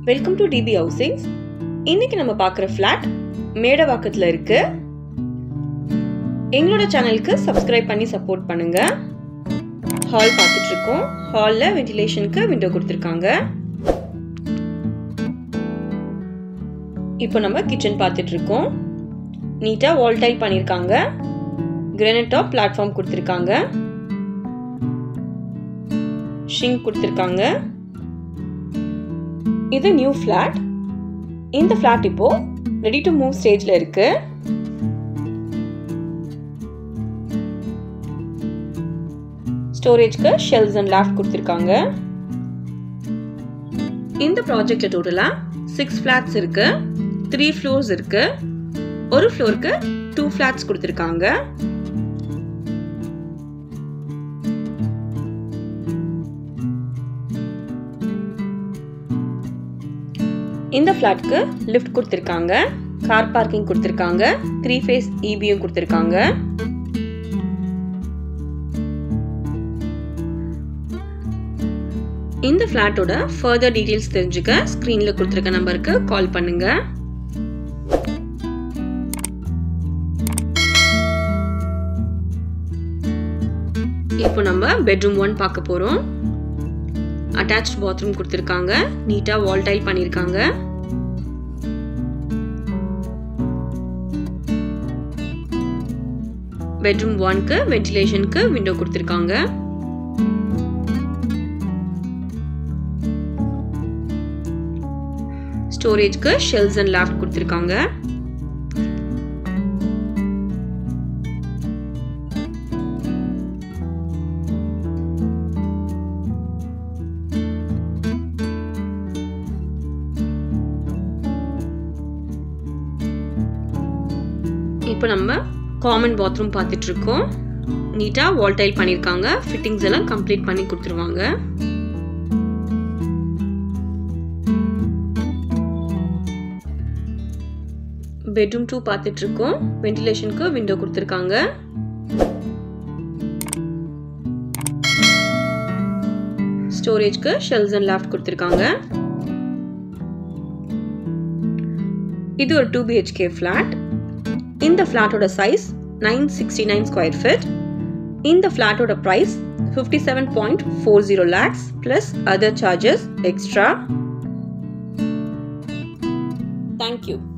welcome to DP ஹவுசிங்ஸ் இன்னைக்கு நம்ம பார்க்குற ஃப்ளாட் மேடவாக்கத்தில் இருக்கு எங்களோட சேனலுக்கு சப்ஸ்கிரைப் பண்ணி சப்போர்ட் பண்ணுங்க ஹால் பார்த்துட்டு இருக்கோம் ஹாலில் வென்டிலேஷனுக்கு விண்டோ கொடுத்துருக்காங்க இப்போ நம்ம கிச்சன் பார்த்துட்டு இருக்கோம் நீட்டாக வால் டைல் பண்ணியிருக்காங்க கிரானைட் டாப் பிளாட்ஃபார்ம் கொடுத்துருக்காங்க ஷிங்க் கொடுத்துருக்காங்க இது நியூ ஃப்ளாட் இந்த ஃப்ளாட் இப்போ ரெடி டு மூவ் ஸ்டேஜில் இருக்கு ஸ்டோரேஜ்க்கு ஷெல்ஸ் அண்ட் லாஃப்ட் கொடுத்துருக்காங்க இந்த ப்ராஜெக்ட்ல டோட்டலாக சிக்ஸ் ஃப்ளாட்ஸ் இருக்கு த்ரீ ஃப்ளோர்ஸ் இருக்கு ஒரு ஃப்ளோருக்கு டூ ஃப்ளாட்ஸ் கொடுத்துருக்காங்க இந்த ஃப்ளாட்க்கு லிஃப்ட் கொடுத்துருக்காங்க கார் பார்க்கிங் கொடுத்துருக்காங்க த்ரீ ஃபேஸ் இபியும் கொடுத்துருக்காங்க இந்த ஃப்ளாட்டோட ஃபர்தர் டீட்டெயில்ஸ் தெரிஞ்சுக்க ஸ்க்ரீனில் கொடுத்துருக்க நம்பருக்கு கால் பண்ணுங்க இப்போ நம்ம பெட்ரூம் ஒன் பார்க்க போகிறோம் அட்டாச் பாத்ரூம் கொடுத்துருக்காங்க நீட்டாக வால் டைல் பண்ணியிருக்காங்க பெட்ரூம் ஒன்க்கு வென்டிலேஷனுக்கு விண்டோ கொடுத்துருக்காங்க ஸ்டோரேஜ்க்கு ஷெல்ஸ் அண்ட் லாஃப்ட் கொடுத்துருக்காங்க இப்போ நம்ம காமன் பாத்ரூம் பார்த்துட்டு இருக்கோம் நீட்டாக வால் டைல் பண்ணியிருக்காங்க ஃபிட்டிங்ஸ் எல்லாம் கம்ப்ளீட் பண்ணி கொடுத்துருவாங்க பெட்ரூம் டூ பார்த்துட்டு இருக்கோம் வென்டிலேஷனுக்கு விண்டோ கொடுத்துருக்காங்க ஸ்டோரேஜ்க்கு ஷெல்ஸ் அண்ட் லாஃப்ட் கொடுத்துருக்காங்க இது ஒரு டூ பிஹெச்கே ஃப்ளாட் இந்த ஃப்ளாட்டோட size nine sixty nine square feet இந்த ஃப்ளாட்டோட price fifty seven point four zero lakhs plus other charges extra thank you